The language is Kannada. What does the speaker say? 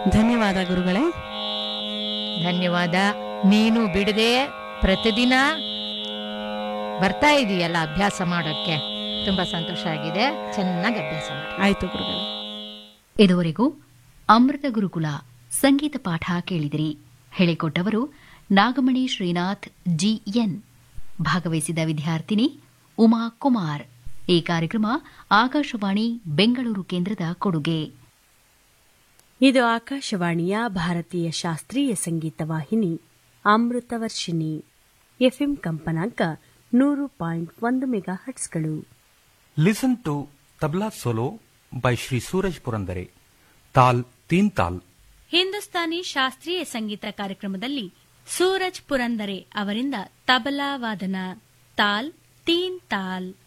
ಧನ್ಯವಾದ ಗುರುಗಳೇ ಧನ್ಯವಾದ ನೀನು ಬಿಡದೆ ಪ್ರತಿದಿನ ಬರ್ತಾ ಇದೀಯಲ್ಲ ಅಭ್ಯಾಸ ಮಾಡೋಕ್ಕೆ ತುಂಬಾ ಸಂತೋಷ ಆಗಿದೆ ಚೆನ್ನಾಗಿ ಅಭ್ಯಾಸ ಮಾಡಿ ಆಯ್ತು ಗುರುಗಳೇ ಇದುವರೆಗೂ ಅಮೃತ ಗುರುಕುಲ ಸಂಗೀತ ಪಾಠ ಕೇಳಿದಿರಿ ಹೇಳಿಕೊಟ್ಟವರು ನಾಗಮಣಿ ಶ್ರೀನಾಥ್ ಜಿಎನ್ ಭಾಗವಹಿಸಿದ ವಿದ್ಯಾರ್ಥಿನಿ ಉಮಾ ಕುಮಾರ್ ಈ ಕಾರ್ಯಕ್ರಮ ಆಕಾಶವಾಣಿ ಬೆಂಗಳೂರು ಕೇಂದ್ರದ ಕೊಡುಗೆ ಇದು ಆಕಾಶವಾಣಿಯ ಭಾರತೀಯ ಶಾಸ್ತ್ರೀಯ ಸಂಗೀತ ವಾಹಿನಿ ಅಮೃತವರ್ಷಿಣಿ ಎಫ್ಎಂ ಕಂಪನಾಂಕ ನೂರು ಪಾಯಿಂಟ್ ಒಂದು ಮೆಗಾ ಹಟ್ಸ್ಗಳು Listen to Tabla Solo by Sri Suraj Purandare. Tal Teen Tal. Hindustani ಶಾಸ್ತ್ರೀಯ ಸಂಗೀತ ಕಾರ್ಯಕ್ರಮದಲ್ಲಿ ಸೂರಜ್ ಪುರಂದರೆ ಅವರಿಂದ ತಬಲಾ ವಾದನ ತಾಲ್ ತೀನ್ ತಾಲ್